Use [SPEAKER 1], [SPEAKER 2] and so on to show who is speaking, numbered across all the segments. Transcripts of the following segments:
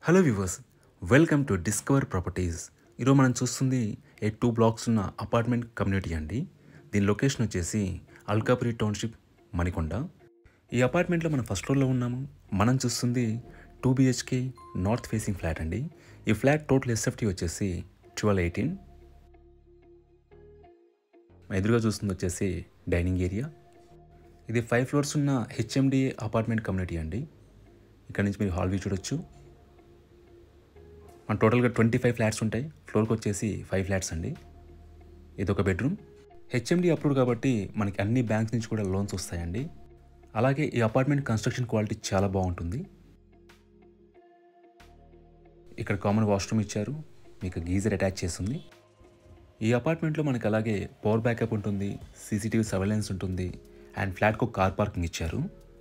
[SPEAKER 1] hello viewers welcome to discover properties ఈరోజు మనం చూస్తుంది ఏ టూ బ్లాక్స్ ఉన్న అపార్ట్మెంట్ కమ్యూనిటీ అండి దీని లొకేషన్ వచ్చేసి అల్కాపురి టౌన్షిప్ మణికొండ ఈ అపార్ట్మెంట్లో మనం ఫస్ట్ ఫ్లోర్లో ఉన్నాము మనం చూస్తుంది two BHK north facing flat అండి ఈ ఫ్లాట్ టోటల్ ఎస్ఎఫ్టీ వచ్చేసి ట్వెల్వ్ ఎయిటీన్ ఎదురుగా చూస్తుంది వచ్చేసి డైనింగ్ ఏరియా ఇది ఫైవ్ ఫ్లోర్స్ ఉన్న హెచ్ఎండి అపార్ట్మెంట్ కమ్యూనిటీ అండి ఇక్కడ నుంచి మీరు హాల్ వ్యూ చూడొచ్చు మన టోటల్గా ట్వంటీ ఫైవ్ ఫ్లాట్స్ ఉంటాయి ఫ్లోర్కి వచ్చేసి ఫైవ్ ఫ్లాట్స్ అండి ఇది ఒక బెడ్రూమ్ హెచ్ఎండి అప్రూవ్ కాబట్టి మనకి అన్ని బ్యాంక్స్ నుంచి కూడా లోన్స్ వస్తాయండి అలాగే ఈ అపార్ట్మెంట్ కన్స్ట్రక్షన్ క్వాలిటీ చాలా బాగుంటుంది ఇక్కడ కామన్ వాష్రూమ్ ఇచ్చారు మీకు గీజర్ అటాచ్ చేస్తుంది ఈ అపార్ట్మెంట్లో మనకి అలాగే పవర్ బ్యాకప్ ఉంటుంది సీసీటీవీ సర్వేలెన్స్ ఉంటుంది అండ్ ఫ్లాట్కు కార్ పార్కింగ్ ఇచ్చారు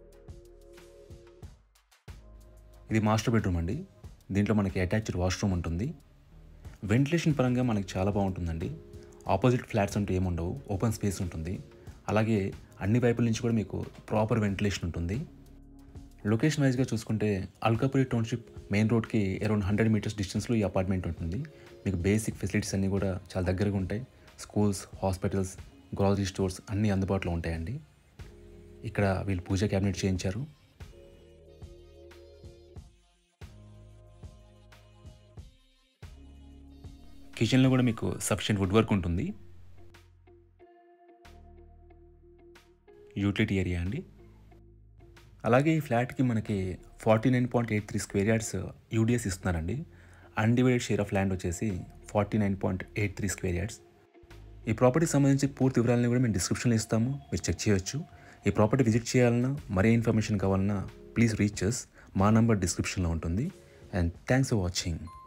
[SPEAKER 1] ఇది మాస్టర్ బెడ్రూమ్ అండి దీంట్లో మనకి అటాచ్డ్ వాష్రూమ్ ఉంటుంది వెంటిలేషన్ పరంగా మనకి చాలా బాగుంటుందండి ఆపోజిట్ ఫ్లాట్స్ అంటూ ఏముండవు ఓపెన్ స్పేస్ ఉంటుంది అలాగే అన్ని వైపుల నుంచి కూడా మీకు ప్రాపర్ వెంటిలేషన్ ఉంటుంది లొకేషన్ వైజ్గా చూసుకుంటే అల్కాపురి టౌన్షిప్ మెయిన్ రోడ్కి అరౌండ్ హండ్రెడ్ మీటర్స్ డిస్టెన్స్లో ఈ అపార్ట్మెంట్ ఉంటుంది మీకు బేసిక్ ఫెసిలిటీస్ అన్నీ కూడా చాలా దగ్గరగా ఉంటాయి స్కూల్స్ హాస్పిటల్స్ గ్రాసరీ స్టోర్స్ అన్నీ అందుబాటులో ఉంటాయండి ఇక్కడ వీళ్ళు పూజ క్యాబినెట్ చేయించారు కిచెన్లో కూడా మీకు సఫిషియెంట్ వుడ్ వర్క్ ఉంటుంది యూటిలిటీ ఏరియా అండి అలాగే ఈ ఫ్లాట్కి మనకి forty nine point eight three square yards UDS ఇస్తున్నారండి అన్డివైడెడ్ షేర్ ఆఫ్ ల్యాండ్ వచ్చేసి forty nine point eight three square yards ఈ ప్రాపర్టీకి సంబంధించి పూర్తి వివరాలను కూడా మేము డిస్క్రిప్షన్లో ఇస్తాము మీరు చెక్ చేయొచ్చు ఈ ప్రాపర్టీ విజిట్ చేయాలన్నా మరే ఇన్ఫర్మేషన్ కావాలన్నా ప్లీజ్ రీచ్ అస్ మా నంబర్ డిస్క్రిప్షన్లో ఉంటుంది అండ్ థ్యాంక్స్ ఫర్ వాచింగ్